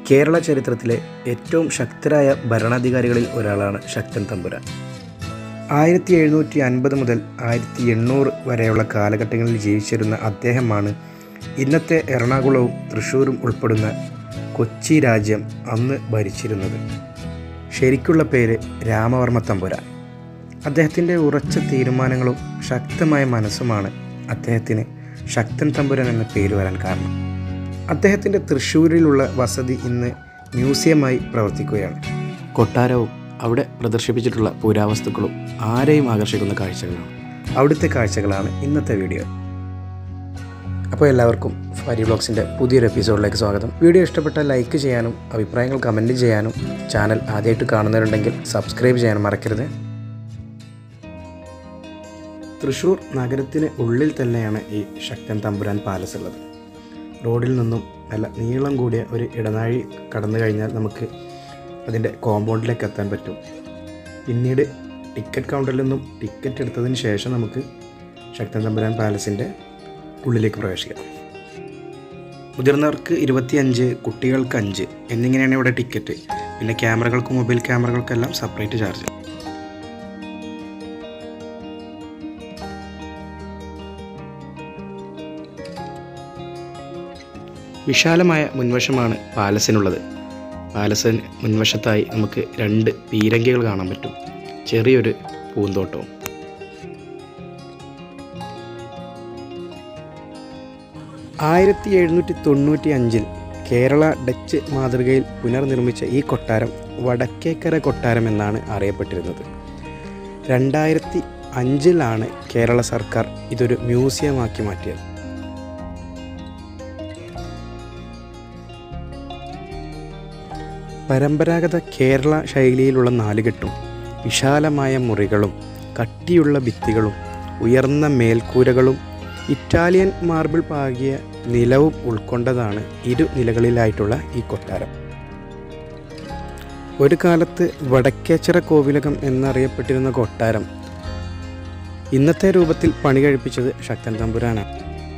കേരള ചരിത്രത്തിലെ ഏറ്റവും ശക്തരായ ഭരണാധികാരികളിൽ ഒരാളാണ് ശക്തൻ തമ്പുരാൻ ആയിരത്തി എഴുന്നൂറ്റി അൻപത് മുതൽ ആയിരത്തി എണ്ണൂറ് വരെയുള്ള കാലഘട്ടങ്ങളിൽ ജീവിച്ചിരുന്ന അദ്ദേഹമാണ് ഇന്നത്തെ എറണാകുളവും തൃശ്ശൂരും ഉൾപ്പെടുന്ന കൊച്ചി രാജ്യം അന്ന് ഭരിച്ചിരുന്നത് ശരിക്കുള്ള പേര് രാമവർമ്മ തമ്പുരാൻ അദ്ദേഹത്തിൻ്റെ ഉറച്ച തീരുമാനങ്ങളും ശക്തമായ മനസ്സുമാണ് അദ്ദേഹത്തിന് ശക്തൻ തമ്പുരാൻ എന്ന പേര് വരാൻ കാരണം അദ്ദേഹത്തിൻ്റെ തൃശ്ശൂരിലുള്ള വസതി ഇന്ന് മ്യൂസിയമായി പ്രവർത്തിക്കുകയാണ് കൊട്ടാരവും അവിടെ പ്രദർശിപ്പിച്ചിട്ടുള്ള പുരാവസ്തുക്കളും ആരെയും ആകർഷിക്കുന്ന കാഴ്ചകളാണ് അവിടുത്തെ കാഴ്ചകളാണ് ഇന്നത്തെ വീഡിയോ അപ്പോൾ എല്ലാവർക്കും ഫാരി ബ്ലോഗ്സിൻ്റെ പുതിയൊരു എപ്പിസോഡിലേക്ക് സ്വാഗതം വീഡിയോ ഇഷ്ടപ്പെട്ടാൽ ലൈക്ക് ചെയ്യാനും അഭിപ്രായങ്ങൾ കമൻറ്റ് ചെയ്യാനും ചാനൽ ആദ്യമായിട്ട് കാണുന്നവരുണ്ടെങ്കിൽ സബ്സ്ക്രൈബ് ചെയ്യാനും മറക്കരുത് തൃശ്ശൂർ നഗരത്തിന് ഉള്ളിൽ തന്നെയാണ് ഈ ശക്തൻ തമ്പുരാൻ പാലസ് ഉള്ളത് റോഡിൽ നിന്നും നല്ല നീളം കൂടിയ ഒരു ഇടനാഴി കടന്നു കഴിഞ്ഞാൽ നമുക്ക് അതിൻ്റെ കോമ്പൗണ്ടിലേക്ക് എത്താൻ പറ്റും പിന്നീട് ടിക്കറ്റ് കൗണ്ടറിൽ നിന്നും ടിക്കറ്റ് എടുത്തതിന് ശേഷം നമുക്ക് ശക്തൻ തമ്പുരാൻ പാലസിൻ്റെ ഉള്ളിലേക്ക് പ്രവേശിക്കാം മുതിർന്നവർക്ക് ഇരുപത്തിയഞ്ച് കുട്ടികൾക്ക് അഞ്ച് എന്നിങ്ങനെയാണ് ഇവിടെ ടിക്കറ്റ് പിന്നെ ക്യാമറകൾക്കും മൊബൈൽ ക്യാമറകൾക്കെല്ലാം സെപ്പറേറ്റ് ചാർജ് വിശാലമായ മുൻവശമാണ് പാലസിനുള്ളത് പാലസിന് മുൻവശത്തായി നമുക്ക് രണ്ട് പീരങ്കികൾ കാണാൻ പറ്റും ചെറിയൊരു പൂന്തോട്ടവും ആയിരത്തി എഴുന്നൂറ്റി തൊണ്ണൂറ്റി അഞ്ചിൽ കേരള ഡച്ച് മാതൃകയിൽ പുനർനിർമ്മിച്ച ഈ കൊട്ടാരം വടക്കേക്കര കൊട്ടാരം എന്നാണ് അറിയപ്പെട്ടിരുന്നത് രണ്ടായിരത്തി അഞ്ചിലാണ് കേരള സർക്കാർ ഇതൊരു മ്യൂസിയമാക്കി മാറ്റിയത് പരമ്പരാഗത കേരള ശൈലിയിലുള്ള നാലുകെട്ടും വിശാലമായ മുറികളും കട്ടിയുള്ള ഭിത്തികളും ഉയർന്ന മേൽക്കൂരകളും ഇറ്റാലിയൻ മാർബിൾ പാകിയ നിലവും ഉൾക്കൊണ്ടതാണ് ഇരു നിലകളിലായിട്ടുള്ള ഈ കൊട്ടാരം ഒരു കാലത്ത് വടക്കേച്ചിറ കോവിലകം എന്നറിയപ്പെട്ടിരുന്ന കൊട്ടാരം ഇന്നത്തെ രൂപത്തിൽ പണി കഴിപ്പിച്ചത് ശക്തൻ തമ്പുരാനാണ്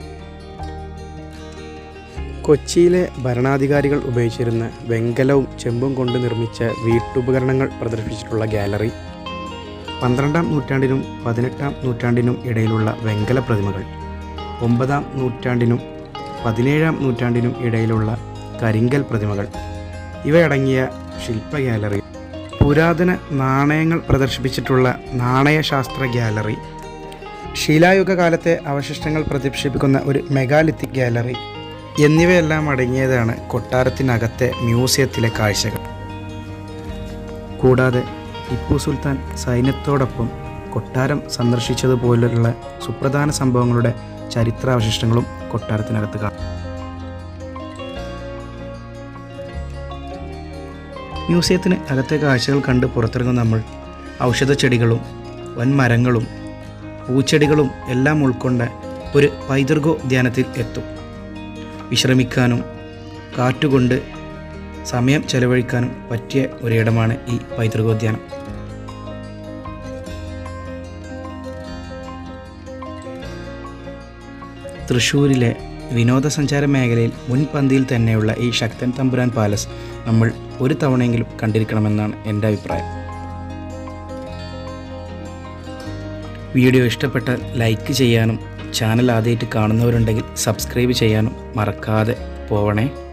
കൊച്ചിയിലെ ഭരണാധികാരികൾ ഉപയോഗിച്ചിരുന്ന വെങ്കലവും ചെമ്പും കൊണ്ട് നിർമ്മിച്ച വീട്ടുപകരണങ്ങൾ പ്രദർശിപ്പിച്ചിട്ടുള്ള ഗാലറി പന്ത്രണ്ടാം നൂറ്റാണ്ടിനും പതിനെട്ടാം നൂറ്റാണ്ടിനും ഇടയിലുള്ള വെങ്കല പ്രതിമകൾ ഒമ്പതാം നൂറ്റാണ്ടിനും പതിനേഴാം നൂറ്റാണ്ടിനും ഇടയിലുള്ള കരിങ്കൽ പ്രതിമകൾ ഇവയടങ്ങിയ ശില്പ ഗാലറി പുരാതന നാണയങ്ങൾ പ്രദർശിപ്പിച്ചിട്ടുള്ള നാണയശാസ്ത്ര ഗാലറി ശിലായുഗ കാലത്തെ അവശിഷ്ടങ്ങൾ പ്രദർശിപ്പിക്കുന്ന ഒരു മെഗാലിത്തിക് ഗാലറി എന്നിവയെല്ലാം അടങ്ങിയതാണ് കൊട്ടാരത്തിനകത്തെ മ്യൂസിയത്തിലെ കാഴ്ചകൾ കൂടാതെ ടിപ്പു സുൽത്താൻ സൈന്യത്തോടൊപ്പം കൊട്ടാരം സന്ദർശിച്ചതുപോലുള്ള സുപ്രധാന സംഭവങ്ങളുടെ ചരിത്രാവശിഷ്ടങ്ങളും കൊട്ടാരത്തിനകത്ത് കാണാം മ്യൂസിയത്തിന് അകത്തെ കാഴ്ചകൾ കണ്ട് പുറത്തിറങ്ങുന്ന നമ്മൾ ഔഷധച്ചെടികളും വൻമരങ്ങളും പൂച്ചെടികളും എല്ലാം ഉൾക്കൊണ്ട ഒരു പൈതൃകോദ്യാനത്തിൽ എത്തും വിശ്രമിക്കാനും കാറ്റുകൊണ്ട് സമയം ചെലവഴിക്കാനും പറ്റിയ ഒരിടമാണ് ഈ പൈതൃകോദ്യാനം തൃശ്ശൂരിലെ വിനോദസഞ്ചാര മേഖലയിൽ മുൻപന്തിയിൽ തന്നെയുള്ള ഈ ശക്തൻ തമ്പുരാൻ പാലസ് നമ്മൾ ഒരു തവണയെങ്കിലും കണ്ടിരിക്കണമെന്നാണ് എൻ്റെ അഭിപ്രായം വീഡിയോ ഇഷ്ടപ്പെട്ടാൽ ലൈക്ക് ചെയ്യാനും ചാനൽ ആദ്യമായിട്ട് കാണുന്നവരുണ്ടെങ്കിൽ സബ്സ്ക്രൈബ് ചെയ്യാനും മറക്കാതെ പോവണേ